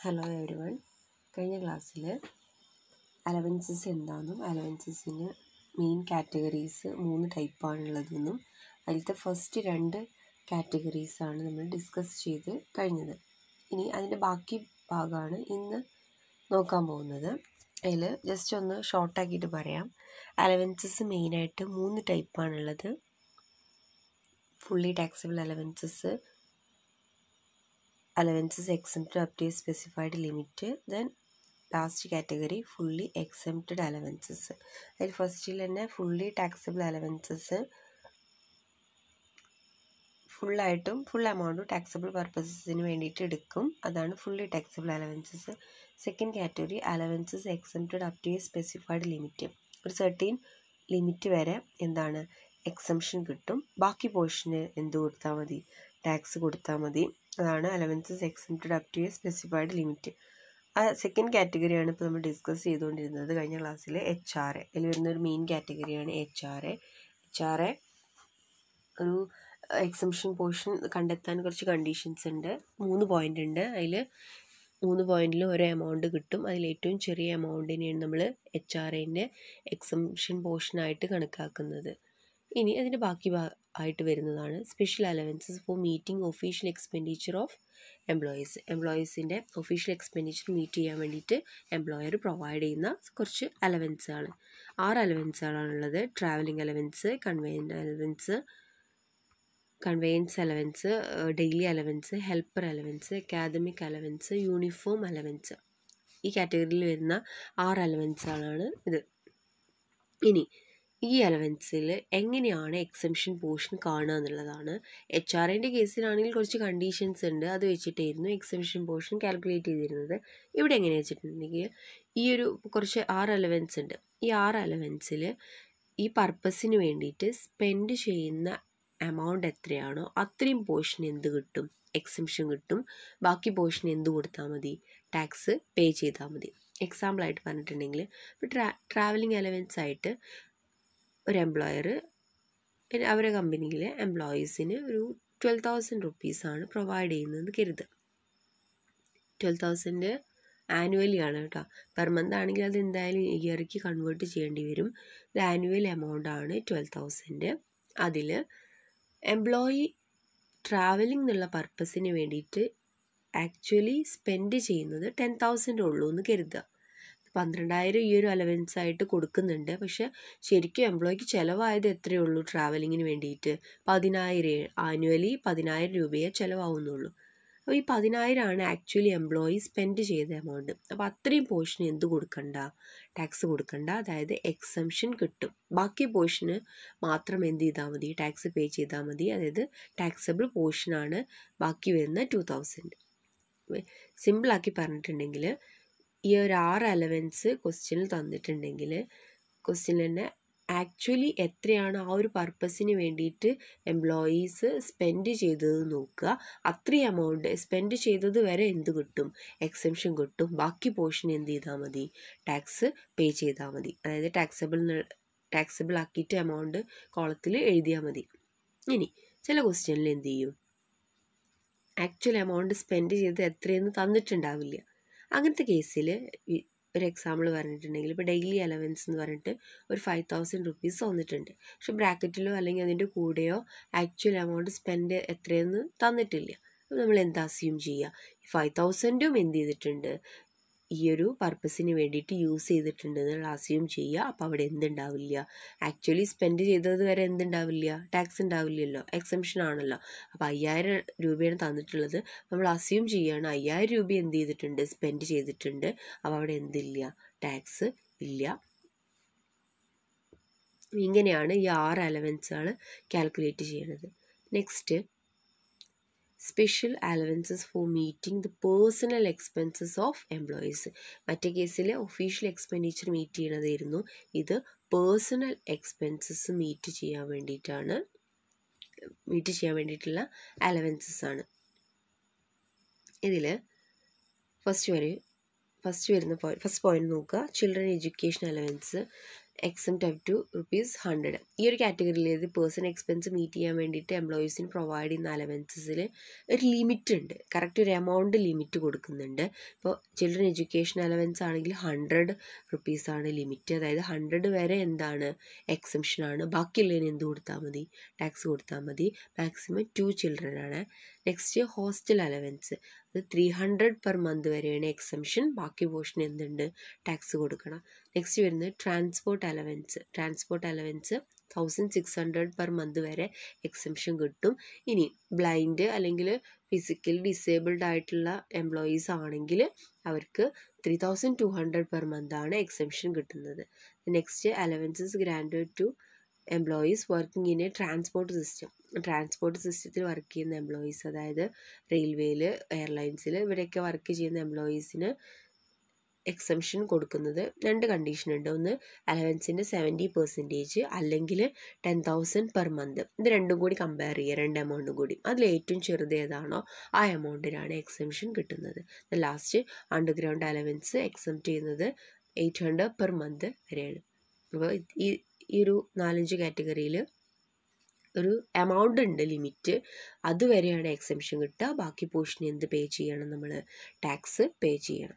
hello every one കഴിഞ്ഞ ക്ലാസ്സിൽ allowances എന്താണെന്നും അലവൻസസിന് മെയിൻ കാറ്റഗറീസ് മൂന്ന് ടൈപ്പാണുള്ളതെന്നും അതിലത്തെ ഫസ്റ്റ് രണ്ട് കാറ്റഗറീസാണ് നമ്മൾ ഡിസ്കസ് ചെയ്ത് കഴിഞ്ഞത് ഇനി അതിൻ്റെ ബാക്കി ഭാഗമാണ് ഇന്ന് നോക്കാൻ പോകുന്നത് അതിൽ ജസ്റ്റ് ഒന്ന് ഷോർട്ടാക്കിയിട്ട് പറയാം അലവൻസസ് മെയിനായിട്ട് മൂന്ന് ടൈപ്പാണുള്ളത് fully taxable allowances allowances exempted up to specified limit then last category fully exempted allowances അതിൽ ഫസ്റ്റിൽ തന്നെ ഫുള്ളി ടാക്സബിൾ അലവൻസസ് ഫുള്ളായിട്ടും ഫുൾ എമൗണ്ടും ടാക്സബിൾ പർപ്പസസിന് വേണ്ടിയിട്ട് എടുക്കും അതാണ് fully taxable allowances second category allowances exempted up to a specified limit ഒരു സെർട്ടീൻ ലിമിറ്റ് വരെ എന്താണ് എക്സംഷൻ കിട്ടും ബാക്കി പോർഷന് എന്ത് കൊടുത്താൽ മതി ടാക്സ് കൊടുത്താൽ മതി അതാണ് allowances exempted up to a specified limit ആ സെക്കൻഡ് കാറ്റഗറിയാണ് ഇപ്പോൾ നമ്മൾ ഡിസ്കസ് ചെയ്തുകൊണ്ടിരുന്നത് കഴിഞ്ഞ ക്ലാസ്സിൽ എച്ച് ആർ എ അതിൽ വരുന്ന ഒരു മെയിൻ കാറ്റഗറിയാണ് H R A H R A ഒരു എക്സംഷൻ പോർഷൻ കണ്ടെത്താൻ കുറച്ച് കണ്ടീഷൻസ് ഉണ്ട് മൂന്ന് പോയിൻ്റ് ഉണ്ട് അതിൽ മൂന്ന് പോയിന്റിൽ ഒരു എമൗണ്ട് കിട്ടും അതിൽ ഏറ്റവും ചെറിയ എമൗണ്ടിനെയാണ് നമ്മൾ എച്ച് ആർ എൻ്റെ എക്സംഷൻ പോർഷനായിട്ട് കണക്കാക്കുന്നത് ഇനി അതിൻ്റെ ബാക്കി ആയിട്ട് വരുന്നതാണ് special allowances for meeting official expenditure of employees എംപ്ലോയീസിൻ്റെ ഒഫീഷ്യൽ എക്സ്പെൻഡിച്ചർ മീറ്റ് ചെയ്യാൻ വേണ്ടിയിട്ട് എംപ്ലോയർ പ്രൊവൈഡ് ചെയ്യുന്ന കുറച്ച് അലവൻസാണ് ആറ് അലവൻസുകളാണുള്ളത് travelling allowance conveyance allowance conveyance allowance daily allowance helper allowance academic allowance uniform allowance ഈ കാറ്റഗറിയിൽ വരുന്ന ആറ് അലവൻസുകളാണ് ഇത് ഇനി ഈ അലവൻസിൽ എങ്ങനെയാണ് എക്സംഷൻ പോർഷൻ കാണുക എന്നുള്ളതാണ് എച്ച് ആർ എൻ്റെ കേസിലാണെങ്കിൽ കുറച്ച് കണ്ടീഷൻസ് ഉണ്ട് അത് വെച്ചിട്ടായിരുന്നു എക്സംഷൻ പോർഷൻ കാൽക്കുലേറ്റ് ചെയ്തിരുന്നത് ഇവിടെ എങ്ങനെ വെച്ചിട്ടുണ്ടെങ്കിൽ ഈ ഒരു കുറച്ച് ആറ് അലവൻസ് ഉണ്ട് ഈ ആറ് അലവൻസിൽ ഈ പർപ്പസിന് വേണ്ടിയിട്ട് സ്പെൻഡ് ചെയ്യുന്ന എമൗണ്ട് എത്രയാണോ അത്രയും പോർഷൻ എന്ത് കിട്ടും എക്സംഷൻ കിട്ടും ബാക്കി പോർഷൻ എന്ത് കൊടുത്താൽ മതി ടാക്സ് പേ ചെയ്താൽ മതി എക്സാമ്പിളായിട്ട് പറഞ്ഞിട്ടുണ്ടെങ്കിൽ ഇപ്പോൾ ട്രാ ട്രാവലിംഗ് അലവൻസ് ആയിട്ട് ഒരു എംപ്ലോയർ അവരുടെ കമ്പനിയിലെ എംപ്ലോയീസിന് ഒരു ട്വൽവ് തൗസൻഡ് റുപ്പീസാണ് പ്രൊവൈഡ് ചെയ്യുന്നതെന്ന് കരുതുക ട്വൽവ് തൗസൻഡ് ആനുവലി ആണ് കേട്ടോ പെർ മന്ത് ആണെങ്കിൽ അത് എന്തായാലും ഇയർക്ക് കൺവേർട്ട് ചെയ്യേണ്ടി വരും ഇത് ആനുവൽ എമൗണ്ട് ആണ് ട്വൽവ് തൗസൻഡ് അതിൽ എംപ്ലോയി ട്രാവലിംഗ് എന്നുള്ള പർപ്പസിന് വേണ്ടിയിട്ട് ആക്ച്വലി സ്പെൻഡ് ചെയ്യുന്നത് ടെൻ തൗസൻഡ് ഉള്ളൂ എന്ന് കരുതുക പന്ത്രണ്ടായിരം ഈ ഒരു അലവൻസ് ആയിട്ട് കൊടുക്കുന്നുണ്ട് പക്ഷെ ശരിക്കും എംപ്ലോയിക്ക് ചിലവായത് എത്രയേ ഉള്ളൂ ട്രാവലിങ്ങിന് വേണ്ടിയിട്ട് പതിനായിരം ആനുവലി പതിനായിരം രൂപയെ ചിലവാകുന്നുള്ളൂ അപ്പോൾ ഈ പതിനായിരമാണ് ആക്ച്വലി എംപ്ലോയി സ്പെൻഡ് ചെയ്ത എമൗണ്ട് അപ്പോൾ അത്രയും പോർഷൻ എന്ത് കൊടുക്കണ്ട ടാക്സ് കൊടുക്കണ്ട അതായത് എക്സംഷൻ കിട്ടും ബാക്കി പോർഷന് മാത്രം എന്ത് ചെയ്താൽ മതി ടാക്സ് പേ ചെയ്താൽ മതി അതായത് ടാക്സബിൾ പോർഷനാണ് ബാക്കി വരുന്ന ടു തൗസൻഡ് സിമ്പിളാക്കി പറഞ്ഞിട്ടുണ്ടെങ്കിൽ ഈ ഒരു ആറ് അലവൻസ് ക്വസ്റ്റ്യനിൽ തന്നിട്ടുണ്ടെങ്കിൽ ക്വസ്റ്റ്യൻ തന്നെ ആക്ച്വലി എത്രയാണ് ആ ഒരു പർപ്പസിന് വേണ്ടിയിട്ട് എംപ്ലോയീസ് സ്പെൻഡ് ചെയ്തത് നോക്കുക അത്രയും എമൗണ്ട് സ്പെൻഡ് ചെയ്തത് വരെ എന്ത് കിട്ടും എക്സംഷൻ കിട്ടും ബാക്കി പോർഷൻ എന്ത് ചെയ്താൽ മതി ടാക്സ് പേ ചെയ്താൽ മതി അതായത് ടാക്സബിൾ ടാക്സബിൾ ആക്കിയിട്ട് എമൗണ്ട് കോളത്തിൽ എഴുതിയാൽ മതി ഇനി ചില ക്വസ്റ്റ്യനിൽ എന്ത് ചെയ്യും ആക്ച്വൽ എമൗണ്ട് സ്പെൻഡ് ചെയ്ത് എത്രയെന്ന് തന്നിട്ടുണ്ടാവില്ല അങ്ങനത്തെ കേസിൽ ഒരു എക്സാമ്പിൾ പറഞ്ഞിട്ടുണ്ടെങ്കിൽ ഇപ്പോൾ ഡെയിലി അലവൻസ് എന്ന് പറഞ്ഞിട്ട് ഒരു ഫൈവ് തൗസൻഡ് റുപ്പീസ് തന്നിട്ടുണ്ട് പക്ഷെ ബ്രാക്കറ്റിലോ അല്ലെങ്കിൽ അതിൻ്റെ കൂടെയോ ആക്ച്വൽ എമൗണ്ട് സ്പെൻഡ് എത്രയെന്ന് തന്നിട്ടില്ല അപ്പോൾ നമ്മൾ എന്താ അസ്യൂം ചെയ്യുക ഈ ഫൈവ് തൗസൻഡും എന്ത് ചെയ്തിട്ടുണ്ട് ഈ ഒരു പർപ്പസിന് വേണ്ടിയിട്ട് യൂസ് ചെയ്തിട്ടുണ്ട് എന്നുള്ള അസ്യൂം ചെയ്യുക അപ്പോൾ അവിടെ എന്തുണ്ടാവില്ല ആക്ച്വലി സ്പെൻഡ് ചെയ്തത് വരെ എന്തുണ്ടാവില്ല ടാക്സ് ഉണ്ടാവില്ലല്ലോ എക്സംഷൻ ആണല്ലോ അപ്പോൾ അയ്യായിരം രൂപയാണ് തന്നിട്ടുള്ളത് നമ്മൾ അസ്യൂം ചെയ്യുകയാണ് അയ്യായിരം രൂപ എന്ത് ചെയ്തിട്ടുണ്ട് സ്പെൻഡ് ചെയ്തിട്ടുണ്ട് അപ്പോൾ അവിടെ എന്തില്ല ടാക്സ് ഇല്ല ഇങ്ങനെയാണ് ഈ ആറ് അലവൻസുകൾ കാൽക്കുലേറ്റ് ചെയ്യുന്നത് next special allowances for meeting the personal expenses of employees മറ്റേ കേസിൽ ഒഫീഷ്യൽ എക്സ്പെൻഡിച്ചർ മീറ്റ് ചെയ്യണതായിരുന്നു ഇത് പേഴ്സണൽ എക്സ്പെൻസസ് മീറ്റ് ചെയ്യാൻ വേണ്ടിയിട്ടാണ് മീറ്റ് ചെയ്യാൻ വേണ്ടിയിട്ടുള്ള അലവൻസസ് ആണ് ഇതിൽ ഫസ്റ്റ് വരെ ഫസ്റ്റ് വരുന്ന പോയിന്റ് ഫസ്റ്റ് പോയിന്റ് നോക്കുക children education allowance exempt up to rupees hundred ഈ ഒരു കാറ്റഗറിയിൽ പേഴ്സൺ എക്സ്പെൻസ് മീറ്റ് ചെയ്യാൻ വേണ്ടിയിട്ട് എംപ്ലോയീസിന് പ്രൊവൈഡ് ചെയ്യുന്ന അലവൻസസിൽ ഒരു ലിമിറ്റ് ഉണ്ട് കറക്റ്റ് ഒരു എമൗണ്ട് ലിമിറ്റ് കൊടുക്കുന്നുണ്ട് ഇപ്പോൾ ചിൽഡ്രൻ എഡ്യൂക്കേഷൻ അലവൻസ് ആണെങ്കിൽ ഹൺഡ്രഡ് റുപ്പീസാണ് ലിമിറ്റ് അതായത് ഹൺഡ്രഡ് വരെ എന്താണ് എക്സംഷനാണ് ബാക്കിയുള്ളതിന് എന്ത് കൊടുത്താൽ മതി ടാക്സ് കൊടുത്താൽ മതി മാക്സിമം ടു ചിൽഡ്രൻ ആണ് നെക്സ്റ്റ് ഹോസ്റ്റൽ അലവൻസ് അത് ത്രീ ഹൺഡ്രഡ് പെർ മന്ത് വരെയാണ് എക്സംഷൻ ബാക്കി പോർഷൻ എന്തുണ്ട് ടാക്സ് കൊടുക്കണം നെക്സ്റ്റ് വരുന്നത് transport allowance transport allowance thousand six hundred per month വരെ എക്സംഷൻ കിട്ടും ഇനി ബ്ലൈൻഡ് അല്ലെങ്കിൽ ഫിസിക്കലി ഡിസേബിൾഡ് ആയിട്ടുള്ള എംപ്ലോയീസ് ആണെങ്കിൽ അവർക്ക് three thousand two hundred per month ആണ് എക്സംഷൻ കിട്ടുന്നത് next allowances granted to employees working in a transport system transport സിസ്റ്റത്തിൽ വർക്ക് ചെയ്യുന്ന എംപ്ലോയീസ് അതായത് റെയിൽവേയിൽ എയർലൈൻസിൽ ഇവിടെയൊക്കെ വർക്ക് ചെയ്യുന്ന എംപ്ലോയീസിന് എക്സംഷൻ കൊടുക്കുന്നത് രണ്ട് കണ്ടീഷൻ ഉണ്ട് ഒന്ന് അലവൻസിൻ്റെ സെവൻറ്റി പെർസെൻറ്റേജ് അല്ലെങ്കിൽ ടെൻ തൗസൻഡ് പെർ മന്ത് ഇത് രണ്ടും കൂടി കമ്പയർ ചെയ്യുക രണ്ട് എമൗണ്ടും കൂടി അതിൽ ഏറ്റവും ചെറുത് ഏതാണോ ആ എമൗണ്ടിനാണ് എക്സംഷൻ കിട്ടുന്നത് ലാസ്റ്റ് അണ്ടർഗ്രൗണ്ട് അലവൻസ് എക്സംറ്റ് ചെയ്യുന്നത് എയ്റ്റ് ഹൺഡ്രഡ് പെർ മന്ത് വരെയാണ് അപ്പോൾ ഈ ഈ ഒരു നാലഞ്ച് കാറ്റഗറിയിൽ ഒരു എമൗണ്ട് ഉണ്ട് ലിമിറ്റ് അതുവരെയാണ് എക്സംഷൻ കിട്ടുക ബാക്കി പോർഷൻ എന്ത് പേ ചെയ്യണം നമ്മൾ ടാക്സ് പേ ചെയ്യണം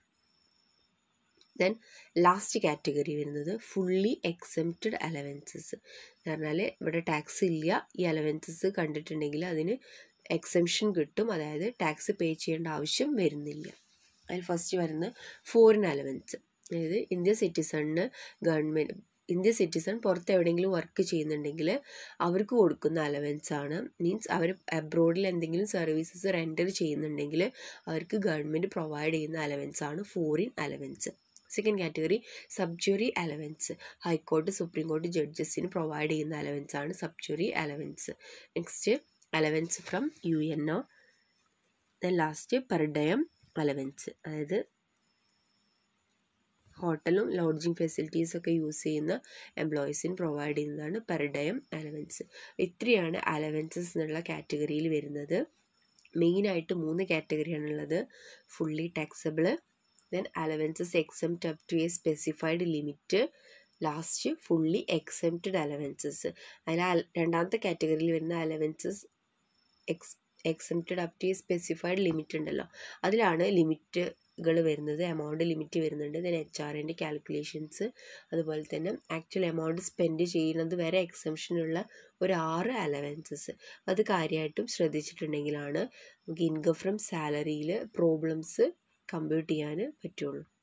ദെൻ ലാസ്റ്റ് കാറ്റഗറി വരുന്നത് ഫുള്ളി എക്സംപ്റ്റഡ് അലവൻസസ് എന്ന് പറഞ്ഞാൽ ഇവിടെ ടാക്സ് ഇല്ല ഈ അലവൻസസ് കണ്ടിട്ടുണ്ടെങ്കിൽ അതിന് എക്സംഷൻ കിട്ടും അതായത് ടാക്സ് പേ ചെയ്യേണ്ട ആവശ്യം വരുന്നില്ല അതിൽ ഫസ്റ്റ് വരുന്നത് ഫോറിൻ അലവൻസ് അതായത് ഇന്ത്യ സിറ്റിസണിന് ഗവൺമെൻറ് ഇന്ത്യ സിറ്റിസൺ പുറത്ത് എവിടെയെങ്കിലും വർക്ക് ചെയ്യുന്നുണ്ടെങ്കിൽ അവർക്ക് കൊടുക്കുന്ന അലവൻസ് ആണ് മീൻസ് അവർ അബ്രോഡിൽ എന്തെങ്കിലും സർവീസസ് റെൻഡർ ചെയ്യുന്നുണ്ടെങ്കിൽ അവർക്ക് ഗവൺമെൻറ് പ്രൊവൈഡ് ചെയ്യുന്ന അലവൻസ് ആണ് foreign allowance second category sumptuary allowance high court supreme കോടതി ജഡ്ജസിന് പ്രൊവൈഡ് ചെയ്യുന്ന അലവൻസ് ആണ് sumptuary allowance next allowance from U N O then last per diem allowance അതായത് ഹോട്ടലും ലോഡ്ജിങ് ഫെസിലിറ്റീസ് ഒക്കെ യൂസ് ചെയ്യുന്ന എംപ്ലോയീസിന് പ്രൊവൈഡ് ചെയ്യുന്നതാണ് പെർഡയം അലവൻസ് ഇത്രയാണ് അലവൻസസ് എന്നുള്ള കാറ്റഗറിയിൽ വരുന്നത് മെയിനായിട്ട് മൂന്ന് കാറ്റഗറിയാണുള്ളത് fully taxable then allowances exempt up to a specified limit last fully exempted allowances അതിൽ രണ്ടാമത്തെ കാറ്റഗറിയിൽ വരുന്ന allowances ex exempted up to a specified limit ഉണ്ടല്ലോ അതിലാണ് ലിമിറ്റുകൾ വരുന്നത് എമൗണ്ട് ലിമിറ്റ് വരുന്നുണ്ട് ദെൻ എച്ച് ആർ എൻ്റെ കാൽക്കുലേഷൻസ് അതുപോലെ തന്നെ ആക്ച്വൽ എമൗണ്ട് സ്പെൻഡ് ചെയ്യുന്നത് വരെ എക്സംഷനുള്ള ഒരു ആറ് അലവൻസസ് അത് കാര്യമായിട്ടും ശ്രദ്ധിച്ചിട്ടുണ്ടെങ്കിലാണ് നമുക്ക് ഇൻകം ഫ്രം സാലറിയിൽ പ്രോബ്ലംസ് കമ്പ്യൂട്ട് ചെയ്യാൻ പറ്റുള്ളൂ